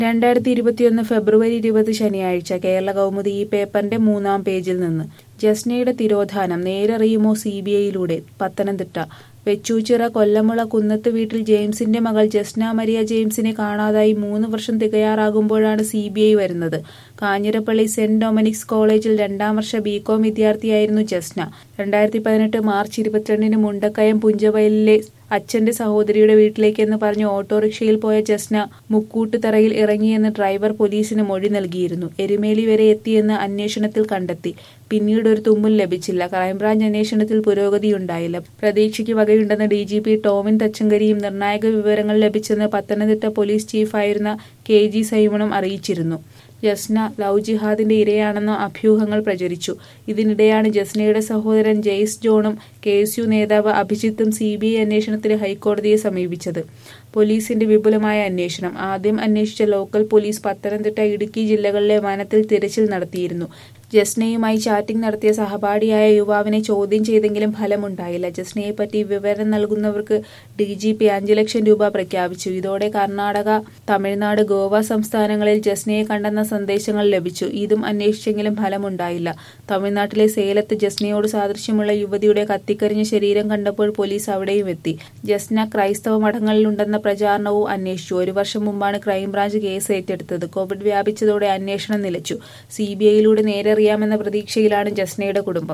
രണ്ടായിരത്തി ഇരുപത്തിയൊന്ന് ഫെബ്രുവരി ഇരുപത് ശനിയാഴ്ച കേരള കൗമുദി ഈ പേപ്പറിന്റെ മൂന്നാം പേജിൽ നിന്ന് ജസ്നയുടെ തിരോധാനം നേരറിയുമോ സി ബി ഐയിലൂടെ പത്തനംതിട്ട വെച്ചൂച്ചിറ കൊല്ലമുള കുന്നത്ത് വീട്ടിൽ ജെയിംസിന്റെ മകൾ ജസ്ന മരിയ ജെയിംസിനെ കാണാതായി മൂന്ന് വർഷം തികയാറാകുമ്പോഴാണ് സി ബി ഐ വരുന്നത് കാഞ്ഞിരപ്പള്ളി സെന്റ് ഡൊമിനിക്സ് കോളേജിൽ രണ്ടാം വർഷ ബികോം വിദ്യാർത്ഥിയായിരുന്നു ജസ്ന രണ്ടായിരത്തി പതിനെട്ട് മാർച്ച് ഇരുപത്തിരണ്ടിന് മുണ്ടക്കയം പുഞ്ചവയലിലെ അച്ഛന്റെ സഹോദരിയുടെ വീട്ടിലേക്കെന്ന് പറഞ്ഞ് ഓട്ടോറിക്ഷയിൽ പോയ ജസ്ന മുക്കൂട്ടുതറയിൽ ഇറങ്ങിയെന്ന് ഡ്രൈവർ പോലീസിന് മൊഴി നൽകിയിരുന്നു എരുമേലി വരെ എത്തിയെന്ന് അന്വേഷണത്തിൽ കണ്ടെത്തി പിന്നീട് ഒരു തുമ്മുൽ ലഭിച്ചില്ല ക്രൈംബ്രാഞ്ച് അന്വേഷണത്തിൽ പുരോഗതിയുണ്ടായില്ല പ്രതീക്ഷയ്ക്ക് വകയുണ്ടെന്ന് ഡി ജി പി ടോമിൻ തച്ചങ്കരിയും നിർണായക വിവരങ്ങൾ ലഭിച്ചെന്ന് പത്തനംതിട്ട പോലീസ് ചീഫായിരുന്ന കെ ജി സൈമണും അറിയിച്ചിരുന്നു ജസ്ന ലവ് ജിഹാദിന്റെ ഇരയാണെന്ന അഭ്യൂഹങ്ങൾ പ്രചരിച്ചു ഇതിനിടെയാണ് ജസ്നയുടെ സഹോദരൻ ജെയ്സ് ജോണും കെ എസ് യു നേതാവ് അഭിജിത്തും സി ബി ഐ അന്വേഷണത്തിന് ഹൈക്കോടതിയെ സമീപിച്ചത് പോലീസിന്റെ വിപുലമായ അന്വേഷണം ആദ്യം അന്വേഷിച്ച ലോക്കൽ പോലീസ് പത്തനംതിട്ട ഇടുക്കി ജില്ലകളിലെ വനത്തിൽ തിരച്ചിൽ നടത്തിയിരുന്നു ജസ്നയുമായി ചാറ്റിംഗ് നടത്തിയ സഹപാഠിയായ യുവാവിനെ ചോദ്യം ചെയ്തെങ്കിലും ഫലമുണ്ടായില്ല ജസ്നയെ പറ്റി വിവരം നൽകുന്നവർക്ക് ഡി ജി പി അഞ്ചു ലക്ഷം രൂപ പ്രഖ്യാപിച്ചു ഇതോടെ കർണാടക തമിഴ്നാട് ഗോവ സംസ്ഥാനങ്ങളിൽ ജസ്നയെ കണ്ടെന്ന സന്ദേശങ്ങൾ ലഭിച്ചു ഇതും അന്വേഷിച്ചെങ്കിലും ഫലമുണ്ടായില്ല തമിഴ്നാട്ടിലെ സേലത്ത് ജസ്നയോട് സാദൃശ്യമുള്ള യുവതിയുടെ കത്തിക്കരിഞ്ഞ ശരീരം കണ്ടപ്പോൾ പോലീസ് അവിടെയും എത്തി ജസ്ന ക്രൈസ്തവ മഠങ്ങളിലുണ്ടെന്ന പ്രചാരണവും അന്വേഷിച്ചു ഒരു വർഷം മുമ്പാണ് ക്രൈംബ്രാഞ്ച് കേസ് ഏറ്റെടുത്തത് കോവിഡ് വ്യാപിച്ചതോടെ അന്വേഷണം നിലച്ചു സി ബി ഐയിലൂടെ നേരറിയാമെന്ന പ്രതീക്ഷയിലാണ് ജസ്നയുടെ കുടുംബം